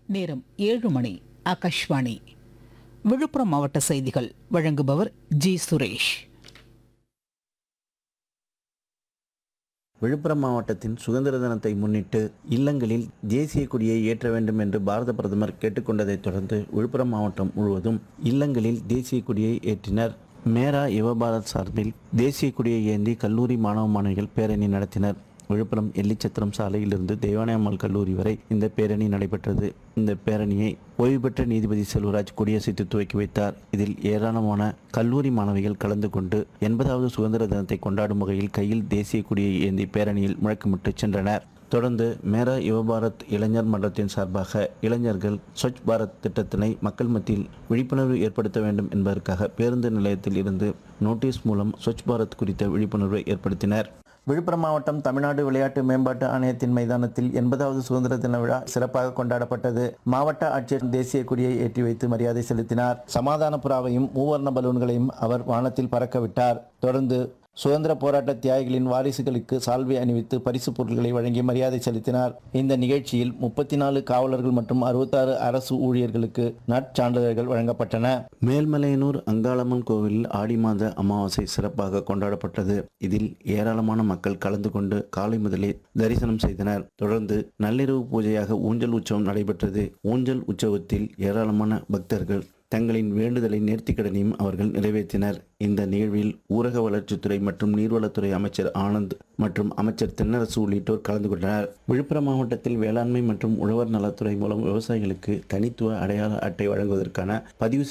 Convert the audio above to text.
நேரம் ஏழு மணி ஆகாஷ்வாணி விழுப்புரம் மாவட்ட செய்திகள் வழங்குபவர் ஜி சுரேஷ் விழுப்புரம் மாவட்டத்தின் சுதந்திர தினத்தை முன்னிட்டு இல்லங்களில் தேசிய கொடியை ஏற்ற வேண்டும் என்று பாரத பிரதமர் கேட்டுக்கொண்டதைத் தொடர்ந்து விழுப்புரம் மாவட்டம் முழுவதும் இல்லங்களில் தேசிய கொடியை ஏற்றினர் மேரா யுவபாரத் சார்பில் தேசிய கொடியை ஏந்தி கல்லூரி மாணவ மாணவிகள் பேரணி நடத்தினர் விழுப்புரம் எல்லிச்சத்திரம் சாலையிலிருந்து தெய்வானையம்மாள் கல்லூரி வரை இந்த பேரணி நடைபெற்றது இந்த பேரணியை ஓய்வு பெற்ற நீதிபதி செல்வராஜ் கொடியசைத்து துவக்கி வைத்தார் இதில் ஏராளமான கல்லூரி மாணவிகள் கலந்து கொண்டு எண்பதாவது சுதந்திர தினத்தை கொண்டாடும் வகையில் கையில் தேசிய கொடியை ஏந்தி பேரணியில் முழக்கமிட்டு சென்றனர் தொடர்ந்து மேரா யுவபாரத் இளைஞர் மன்றத்தின் சார்பாக இளைஞர்கள் ஸ்வச் பாரத் திட்டத்தினை மக்கள் மத்தியில் விழிப்புணர்வு ஏற்படுத்த வேண்டும் என்பதற்காக பேருந்து நிலையத்தில் இருந்து நோட்டீஸ் மூலம் ஸ்வச் பாரத் குறித்த விழிப்புணர்வை ஏற்படுத்தினர் விழுப்புரம் மாவட்டம் தமிழ்நாடு விளையாட்டு மேம்பாட்டு ஆணையத்தின் மைதானத்தில் எண்பதாவது சுதந்திர தின விழா சிறப்பாக கொண்டாடப்பட்டது மாவட்ட ஆட்சியர் தேசிய கொடியை ஏற்றி வைத்து மரியாதை செலுத்தினார் சமாதான புறாவையும் மூவர்ண பலூன்களையும் அவர் வானத்தில் பறக்க விட்டார் தொடர்ந்து சுதந்திர போராட்ட தியாகிகளின் வாரிசுகளுக்கு சால்வை அணிவித்து பரிசு பொருட்களை வழங்கி மரியாதை செலுத்தினார் இந்த நிகழ்ச்சியில் முப்பத்தி நாலு காவலர்கள் மற்றும் அறுபத்தாறு அரசு ஊழியர்களுக்கு நற்சான்றிதழ்கள் வழங்கப்பட்டன மேல்மலையனூர் அங்காளம்மன் கோவிலில் ஆடி மாத அமாவாசை சிறப்பாக கொண்டாடப்பட்டது இதில் ஏராளமான மக்கள் கலந்து கொண்டு காலை முதலே தரிசனம் செய்தனர் தொடர்ந்து நள்ளிரவு பூஜையாக ஊஞ்சல் உற்சவம் நடைபெற்றது ஊஞ்சல் உற்சவத்தில் ஏராளமான பக்தர்கள் தங்களின் வேண்டுதலை நேர்த்திக்கடனையும் அவர்கள் நிறைவேற்றினர் இந்த நிகழ்வில் ஊரக வளர்ச்சித்துறை மற்றும் நீர்வளத்துறை அமைச்சர் ஆனந்த் மற்றும் அமைச்சர் தென்னரசு உள்ளிட்டோர் கலந்து கொண்டனர் விழுப்புரம் மாவட்டத்தில் வேளாண்மை மற்றும் உழவர் நலத்துறை மூலம் விவசாயிகளுக்கு தனித்துவ அடையாள அட்டை வழங்குவதற்கான பதிவு